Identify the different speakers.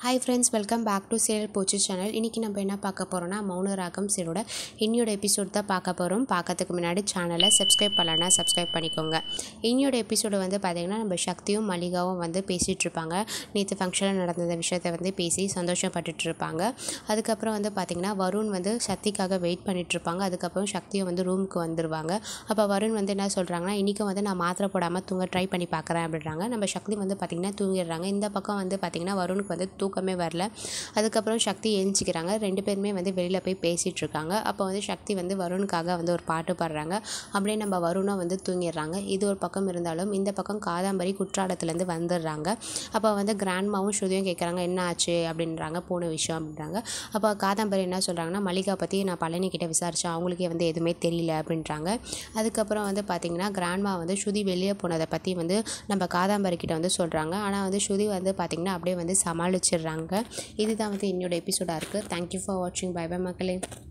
Speaker 1: hi friends welcome back to serial போச்சு channel இன்றைக்கி நம்ம என்ன பார்க்க போகிறோம்னா மௌன ராகம் சீரோட இன்னியோட எபிசோட் தான் பார்க்க போகிறோம் பார்க்கறதுக்கு முன்னாடி சேனலை சப்ஸ்கிரைப் பண்ணலன்னா சப்ஸ்கிரைப் பண்ணிக்கோங்க இன்னியோட எபிசோடு வந்து பார்த்திங்கன்னா நம்ம சக்தியும் மல்லிகாவும் வந்து பேசிகிட்டு இருப்பாங்க நேற்று ஃபங்க்ஷனில் நடந்த விஷயத்தை வந்து பேசி சந்தோஷப்பட்டுட்டு இருப்பாங்க அதுக்கப்புறம் வந்து பார்த்திங்கன்னா வருண் வந்து சக்திக்காக வெயிட் பண்ணிட்டு இருப்பாங்க அதுக்கப்புறம் சக்தியும் வந்து ரூமுக்கு வந்துடுவாங்க அப்போ வருண் வந்து என்ன சொல்கிறாங்கன்னா இன்றைக்கும் வந்து நான் மாத்திரை போடாமல் தூங்க ட்ரை பண்ணி பார்க்குறேன் அப்படின்றாங்க நம்ம சக்தி வந்து பார்த்திங்கன்னா தூங்கிடுறாங்க இந்த பக்கம் வந்து பார்த்திங்கன்னா வருணுக்கு வந்து தூக்கமே வரல அதுக்கப்புறம் சக்தி எழுந்திக்கிறாங்க ரெண்டு பேருமே வந்து வெளியில் போய் பேசிகிட்டு இருக்காங்க அப்போ வந்து சக்தி வந்து வருணுக்காக வந்து ஒரு பாட்டு பாடுறாங்க அப்படியே நம்ம வருணும் வந்து தூங்கிடுறாங்க இது ஒரு பக்கம் இருந்தாலும் இந்த பக்கம் காதாம்பரி குற்றாலத்துலேருந்து வந்துடுறாங்க அப்போ வந்து கிராண்ட்மாவும் ஸ்ருதியும் கேட்குறாங்க என்ன ஆச்சு அப்படின்றாங்க போன விஷயம் அப்படின்றாங்க அப்போ காதாம்பரி என்ன சொல்கிறாங்கன்னா மல்லிகா பற்றி நான் பழனி கிட்ட விசாரித்தேன் அவங்களுக்கே வந்து எதுவுமே தெரியல அப்படின்றாங்க அதுக்கப்புறம் வந்து பார்த்திங்கன்னா கிராண்ட்மா வந்து ஸ்ருதி வெளியே போனதை பற்றி வந்து நம்ம காதாம்பரி கிட்ட வந்து சொல்கிறாங்க ஆனால் வந்து ஸ்ருதி வந்து பார்த்திங்கன்னா அப்படியே வந்து சமாளிச்சிடுறாங்க இதுதான் வந்து என்னோட எபிசோடாக இருக்குது தேங்க்யூ ஃபார் வாட்சிங் பை பை மக்களே